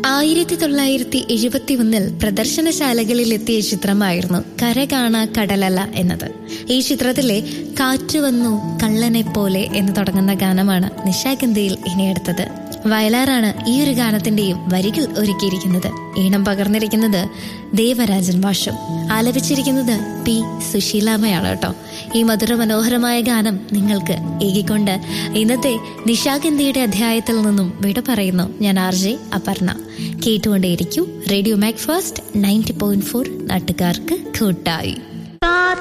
ആയിരത്തി തൊള്ളായിരത്തി എഴുപത്തി ഒന്നിൽ പ്രദർശനശാലകളിൽ എത്തിയ ചിത്രമായിരുന്നു കര കാണാ കടലല എന്നത് ഈ ചിത്രത്തിലെ കാറ്റ് വന്നു കള്ളനെ പോലെ എന്ന് തുടങ്ങുന്ന ഗാനമാണ് നിശാഗന്ധിയിൽ ഇനിയെടുത്തത് വയലാറാണ് ഈ ഒരു ഗാനത്തിന്റെയും വരികൾ ഒരുക്കിയിരിക്കുന്നത് ഈണം പകർന്നിരിക്കുന്നത് ദേവരാജൻ വാഷു ആലപിച്ചിരിക്കുന്നത് പി സുശീലാമയാണ് കേട്ടോ ഈ മധുര മനോഹരമായ ഗാനം നിങ്ങൾക്ക് ഏകിക്കൊണ്ട് ഇന്നത്തെ നിശാഗന്ധിയുടെ അധ്യായത്തിൽ നിന്നും വിട പറയുന്നു ഞാൻ ആർ ജെ അപർണ കേട്ടുകൊണ്ടേയിരിക്കും radio Mac fast ninety point four നാട്ടുകാർക്ക് കൂട്ടായി